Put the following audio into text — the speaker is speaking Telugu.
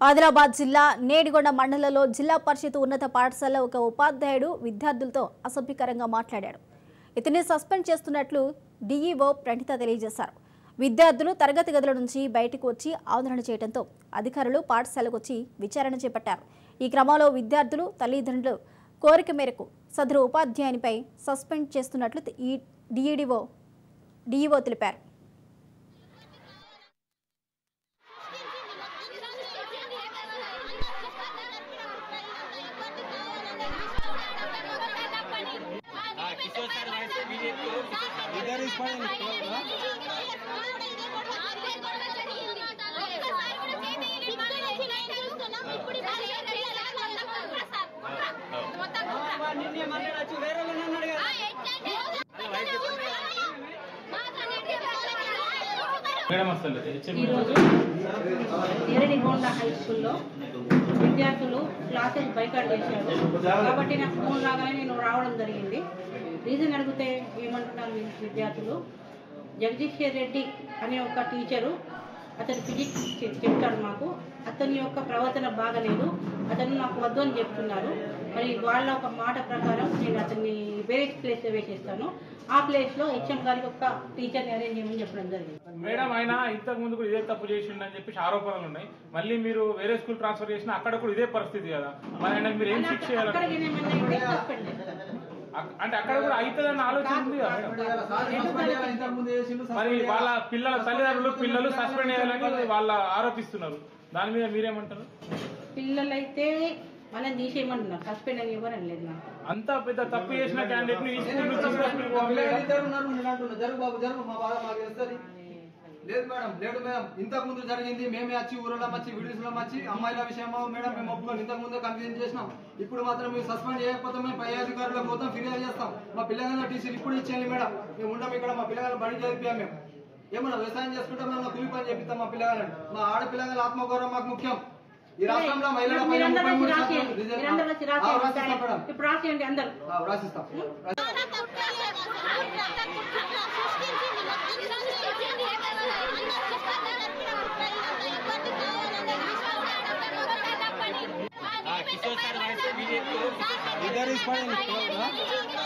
ఆదిలాబాద్ జిల్లా నేడిగొండ మండలంలో జిల్లా పరిషత్ ఉన్నత పాఠశాల ఒక ఉపాధ్యాయుడు విద్యార్థులతో అసభ్యకరంగా మాట్లాడాడు ఇతన్ని సస్పెండ్ చేస్తున్నట్లు డీఈఓ ప్రణిత తెలియజేశారు విద్యార్థులు తరగతి గదుల నుంచి బయటకు వచ్చి ఆందోళన చేయడంతో అధికారులు పాఠశాలకు వచ్చి విచారణ చేపట్టారు ఈ క్రమంలో విద్యార్థులు తల్లిదండ్రులు కోరిక మేరకు సదరు ఉపాధ్యాయునిపై సస్పెండ్ చేస్తున్నట్లు ఈ డీఈడీఓ డీఈఓ తెలిపారు किशोर सर वाइस बीजेपी इधर इस पर निकलो ना మేడం వస్తుంది హెచ్ఎం ఈరోజు ఎరడిగొండ హై స్కూల్లో విద్యార్థులు క్లాసెస్ బైకాట్ చేశారు కాబట్టి నాకు ఫోన్ రాగానే నేను రావడం జరిగింది రీజన్ అడిగితే ఏమంటున్నారు ఈ విద్యార్థులు జగదీశ్వర్ రెడ్డి అనే ఒక టీచరు అతను ఫిజిక్స్ చె- చెప్తాడు మాకు అతని యొక్క ప్రవర్తన బాగలేదు అతను నాకు వద్దు అని చెప్తున్నారు మరి వాళ్ళ ఒక మాట ప్రకారం నేను అతన్ని వేరే ప్లేస్లో వేసేస్తాను ఆ ప్లేస్లో హెచ్ఎం గారికి ఒక టీచర్ని అరేంజ్ చేయమని చెప్పడం జరిగింది మేడం ఆయన ఇంతకు ముందు కూడా ఇదే తప్పు చేసిండని చెప్పేసి ఆరోపణలు ఉన్నాయి మళ్ళీ మీరు వేరే స్కూల్ ట్రాన్స్ఫర్ చేసినా అక్కడ కూడా ఇదే పరిస్థితి కదా మరి ఆయన మీరు ఏం శిక్ష చేయాలి అక్కడికి ఏమైనా అయితే సస్పెండ్ చేస్తారు. అక్- అంటే అక్కడ కూడా అవుతుందని ఆలోచన ఉంది కదా మేడం మరి వాళ్ళ పిల్లల తల్లిదండ్రులు పిల్లలు సస్పెండ్ చేయాలని వాళ్ళ ఆరోపిస్తున్నారు దాని మీద మీరేమంటారు పిల్లలైతే వాళ్ళని తీసేయమంటున్నారు సస్పెండ్ అని ఎవరు అనలేదు నాకు అంత పెద్ద తప్పు చేసిన క్యాండిడేట్ ని ఈ స్కూల్ నుంచి ఇంకో స్కూల్కి పంపించడం ఇద్దరు ఉన్నారు నేను అంటున్నా జరుగు బాబు జరుగు మా బాధ మాకు తెలుస్తుంది లేదు మేడం లేదు మేడం ఇంతకు ముందు జరిగింది మేమే వచ్చి ఊరిలో వచ్చి వీడియోస్లో వచ్చి అమ్మాయిల విషయమో మేడం మేము ఒప్పుకొని ఇంతకు ముందే కన్ఫ్యూజన్ చేసినాం ఇప్పుడు మాత్రం మీరు సస్పెండ్ చేయకపోతే మేము పై అధికారులకు పోతాం ఫిర్యాదు చేస్తాం మా పిల్లగాళ్ళ టీసీలు ఇప్పుడు ఇచ్చేయండి మేడం మేము ఉండం ఇక్కడ మా పిల్లగాళ్ళ బడి చదివిపాం మేము ఏమన్నా వ్యవసాయం చేసుకుంటాం మేము కూలి పని చేపిస్తాం మా పిల్లగాళ్ళని మా ఆడపిల్లగాళ్ళ ఆత్మగౌరవం మాకు ముఖ్యం ఈ రాష్ట్రంలో మహిళల పైన మీరందరూ ముప్పై మూడు వచ్చి శాతం రాసేయండి రిజర్వ్- మీరందరూ వచ్చి ఆ, రాసిస్తాం రాసేయండి మేడం ఇప్పుడు రాసేయండి అందరు ఆ, రాసిస్తాం किशोर सर वाइस बीजेपी इधर इस पर निकलो ना